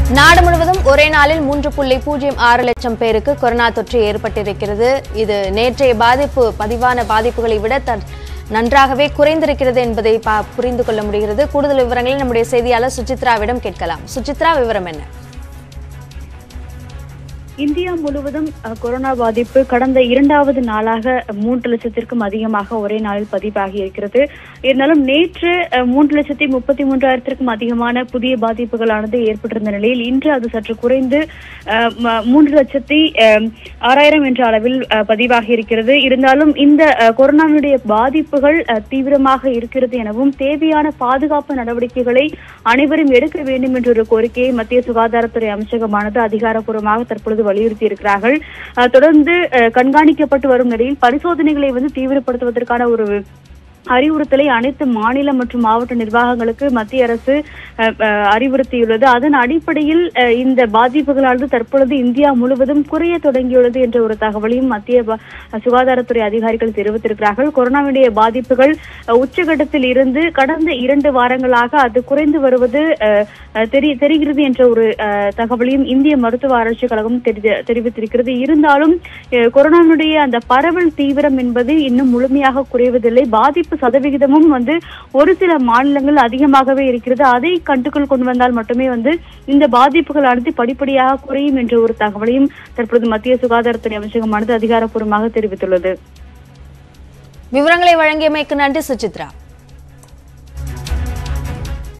நாடு முழுவதும் ஒரே நாளில் மூன்று புள்ளி பூஜ்ஜியம் ஆறு லட்சம் பேருக்கு கொரோனா தொற்று ஏற்பட்டிருக்கிறது இது நேற்றைய பாதிப்பு பதிவான பாதிப்புகளை விட த- நன்றாகவே குறைந்திருக்கிறது என்பதை பா- புரிந்து கொள்ள முடிகிறது கூடுதல் விவரங்களை நம்முடைய செய்தியாளர் சுசித்ராவிடம் கேட்கலாம் சுசித்ரா விவரம் என்ன இந்தியா முழுவதும் அஹ், கொரோனா பாதிப்பு கடந்த இரண்டாவது நாளாக மூன்று லட்சத்திற்கும் அதிகமாக ஒரே நாளில் பதிவாகி இருக்கிறது இருந்தாலும் நேற்று அஹ், மூன்று லட்சத்தி முப்பத்தி மூன்றாயிரத்திற்கும் அதிகமான புதிய பாதிப்புகளானது ஏற்பட்டிருந்த நிலையில் இன்று அது சற்று குறைந்து அஹ், ம- மூன்று லட்சத்தி அஹ், ஆறாயிரம் என்ற அளவில் அஹ், பதிவாகி இருக்கிறது இருந்தாலும் இந்த அஹ், கொரோனாவினுடைய பாதிப்புகள் அஹ், தீவிரமாக இருக்கிறது எனவும் தேவையான பாதுகாப்பு நடவடிக்கைகளை அனைவரும் எடுக்க வேண்டும் என்ற ஒரு கோரிக்கையை மத்திய சுகாதாரத்துறை அமைச்சகமானது அதிகாரப்பூர்வமாக தற்பொழுது வலியுறுத்தி இருக்கிறார்கள் அஹ், தொடர்ந்து அஹ், கண்காணிக்கப்பட்டு வரும் நிலையில் பரிசோதனைகளை வந்து தீவிரப்படுத்துவதற்கான ஒரு அறிவுறுத்தலை அனைத்து மாநில மற்றும் மாவட்ட நிர்வாகங்களுக்கு மத்திய அரசு அஹ், அஹ், அறிவுறுத்தியுள்ளது அதன் அடிப்படையில் அஹ், இந்த பாதிப்புகளானது தற்பொழுது இந்தியா முழுவதும் குறைய தொடங்கியுள்ளது என்ற ஒரு தகவலையும் மத்திய ப- சுகாதாரத்துறை அதிகாரிகள் தெரிவித்திருக்கிறார்கள் கொரோனாவுடைய பாதிப்புகள் அஹ், உச்சகட்டத்தில் இருந்து கடந்த இரண்டு வாரங்களாக அது குறைந்து வருவது அஹ், அஹ், தெரி தெரிகிறது என்ற ஒரு அஹ், தகவலையும் இந்திய மருத்துவ ஆராய்ச்சி கழகம் தெரி- தெரிவித்திருக்கிறது இருந்தாலும் அஹ், கொரோனாவினுடைய அந்த பரவல் தீவிரம் என்பது இன்னும் முழுமையாக குறைவதில்லை பாதிப்பு சதவிகிதமும் வந்து ஒரு சில மாநிலங்கள் அதிகமாகவே இருக்கிறது அதை கட்டுக்குள் கொண்டு வந்தால் மட்டுமே வந்து இந்த பாதிப்புகளானது படிப்படியாக குறையும் என்ற ஒரு தகவலையும் தற்பொழுது மத்திய சுகாதாரத்துறை அமைச்சகமானது அதிகாரப்பூர்வமாக தெரிவித்துள்ளது விவரங்களை வழங்கியமைக்கு நன்றி சுசித்ரா